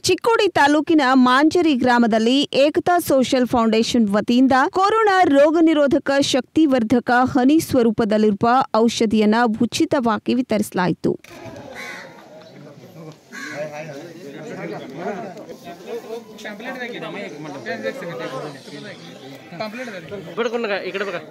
ಚಿಕ್ಕೋಡಿ ತಾಲೂಕಿನ ಮಾಂಜರಿ ಗ್ರಾಮದಲ್ಲಿ ಏಕತಾ ಸೋಷಿಯಲ್ ಫೌಂಡೇಶನ್ ವತಿಯಿಂದ ಕೊರೋನಾ ರೋಗ ನಿರೋಧಕ ಶಕ್ತಿವರ್ಧಕ ಹನಿ ಸ್ವರೂಪದಲ್ಲಿರುವ ಔಷಧಿಯನ್ನ ಉಚಿತವಾಗಿ ವಿತರಿಸಲಾಯಿತು ಬಿಡ್ಕೊಂಡ ಈ ಕಡೆ ಬೇಕಾ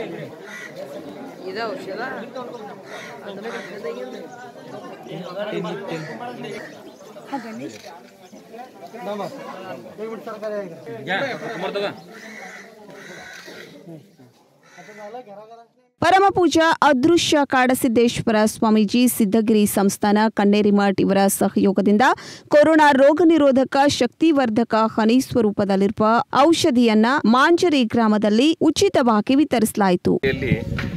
ಪರಮಪೂಜ ಅದೃಶ್ಯ ಕಾಡಸಿದ್ದೇಶ್ವರ ಸ್ವಾಮೀಜಿ ಸಿದ್ದಗಿರಿ ಸಂಸ್ಥಾನ ಕಣ್ಣೇರಿಮಠ್ ಇವರ ಸಹಯೋಗದಿಂದ ಕೊರೋನಾ ರೋಗ ನಿರೋಧಕ ಶಕ್ತಿವರ್ಧಕ ಹನಿ ಸ್ವರೂಪದಲ್ಲಿರುವ ಔಷಧಿಯನ್ನ ಮಾಂಜರಿ ಗ್ರಾಮದಲ್ಲಿ ಉಚಿತವಾಗಿ ವಿತರಿಸಲಾಯಿತು ಇಲ್ಲಿ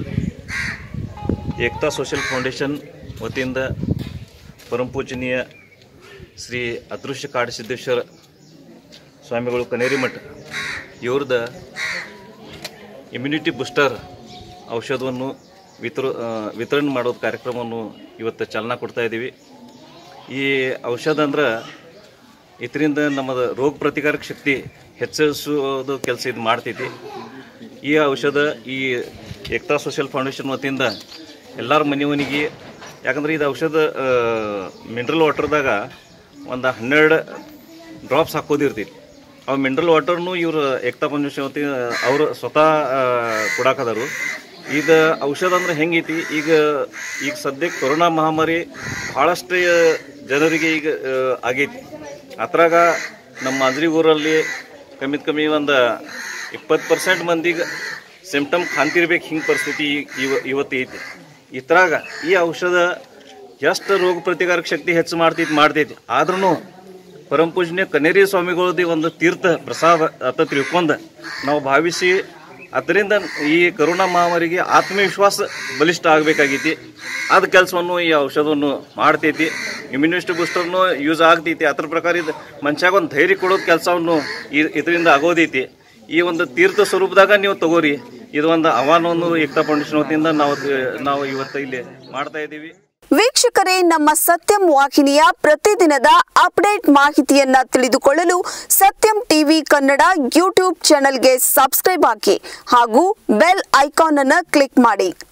ಏಕ್ತಾ ಸೋಷಿಯಲ್ ಫೌಂಡೇಶನ್ ವತಿಯಿಂದ ಪರಮಪೂಜನೀಯ ಶ್ರೀ ಅದೃಶ್ಯ ಕಾಡಸಿದ್ದೇಶ್ವರ ಸ್ವಾಮಿಗಳು ಕನೇರಿಮಠ ಇವ್ರದ್ದು ಇಮ್ಯುನಿಟಿ ಬೂಸ್ಟರ್ ಔಷಧವನ್ನು ವಿತರ ಆ, ವಿತರಣೆ ಮಾಡೋದು ಕಾರ್ಯಕ್ರಮವನ್ನು ಇವತ್ತು ಚಾಲನಾ ಕೊಡ್ತಾ ಇದ್ದೀವಿ ಈ ಔಷಧ ಅಂದ್ರೆ ಇದರಿಂದ ನಮ್ಮದು ರೋಗ ಪ್ರತಿಕಾರಕ ಶಕ್ತಿ ಹೆಚ್ಚಿಸೋದು ಕೆಲಸ ಇದು ಮಾಡ್ತೈತಿ ಈ ಔಷಧ ಈ ಏಕ್ತಾ ಸೋಷಿಯಲ್ ಫೌಂಡೇಶನ್ ವತಿಯಿಂದ ಎಲ್ಲರ ಮನೆ ಮನೆಗೆ ಯಾಕಂದ್ರೆ ಇದು ಔಷಧ ಮಿನರಲ್ ವಾಟರ್ದಾಗ ಒಂದು ಹನ್ನೆರಡು ಡ್ರಾಪ್ಸ್ ಹಾಕೋದಿರ್ತೈತಿ ಅವು ಮಿನರಲ್ ವಾಟರ್ನು ಇವರು ಏಕ್ತಾ ಫೌಂಡೇಶನ್ ವತಿ ಅವರು ಸ್ವತಃ ಕೊಡಾಕದಾರು ಇದು ಔಷಧ ಅಂದ್ರೆ ಹೆಂಗೈತಿ ಈಗ ಈಗ ಸದ್ಯಕ್ಕೆ ಕೊರೋನಾ ಮಹಾಮಾರಿ ಭಾಳಷ್ಟು ಜನರಿಗೆ ಈಗ ಆ, ಆಗೈತಿ ಅದ್ರಾಗ ನಮ್ಮ ಮಾಂಜ್ರಿ ಊರಲ್ಲಿ ಕಮ್ಮಿತ್ ಕಮ್ಮಿ ಒಂದು ಇಪ್ಪತ್ತು ಪರ್ಸೆಂಟ್ ಮಂದಿಗೆ ಸಿಂಪ್ಟಮ್ ಕಾಣ್ತಿರ್ಬೇಕು ಹಿಂಗೆ ಪರಿಸ್ಥಿತಿ ಈ- ಇವ ಇವತ್ತು ಐತಿ ಇದ್ರಾಗ ಈ ಔಷಧ ಎಷ್ಟು ರೋಗ ಪ್ರತಿಕಾರಕ ಶಕ್ತಿ ಹೆಚ್ಚು ಮಾಡ್ತೈತಿ ಮಾಡ್ತೈತಿ ಆದ್ರೂ ಪರಮಪೂಜನೀಯ ಕನೇರಿ ಸ್ವಾಮಿಗಳದ್ದು ಒಂದು ತೀರ್ಥ ಪ್ರಸಾದ ಅತ್ತ ತಿಳ್ಕೊಂಡ ನಾವು ಭಾವಿಸಿ ಅದರಿಂದ ಈ ಕರೋನಾ ಮಹಾಮಾರಿಗೆ ಆತ್ಮವಿಶ್ವಾಸ ಬಲಿಷ್ಠ ಆಗಬೇಕಾಗೈತಿ ಅದ ಕೆಲಸವನ್ನು ಈ ಔಷಧವನ್ನು ಮಾಡ್ತೈತಿ ಇಮ್ಯುನಿಟಿ ಬೂಸ್ಟರ್ನು ಯೂಸ್ ಆಗ್ತೈತಿ ಅದ್ರ ಪ್ರಕಾರ ಇದು ಮನುಷ್ಯಾಗ ಒಂದು ಧೈರ್ಯ ಕೊಡೋದು ಕೆಲಸವನ್ನು ಇದರಿಂದ ಆಗೋದೈತಿ ಈ ಒಂದು ತೀರ್ಥ ಸ್ವರೂಪದಾಗ ನೀವು ತಗೋರಿ ಇದು ಒಂದು ಆಹ್ವಾನವನ್ನು ಏಕ್ತಾ ಫೌಂಡೇಶನ್ ವತಿಯಿಂದ ನಾವು ನಾವು ಇವತ್ತು ಇಲ್ಲಿ ಮಾಡ್ತಾ ಇದ್ದೀವಿ ವೀಕ್ಷಕರೇ ನಮ್ಮ ಸತ್ಯಂ ವಾಹಿನಿಯ ಪ್ರತಿದಿನದ ಅಪ್ಡೇಟ್ ಮಾಹಿತಿಯನ್ನ ತಿಳಿದುಕೊಳ್ಳಲು ಸತ್ಯಂ ಟಿವಿ ಕನ್ನಡ ಯೂಟ್ಯೂಬ್ ಚಾನೆಲ್ಗೆ ಸಬ್ಸ್ಕ್ರೈಬ್ ಹಾಕಿ ಹಾಗೂ ಬೆಲ್ ಐಕಾನ್ ಅನ್ನು ಕ್ಲಿಕ್ ಮಾಡಿ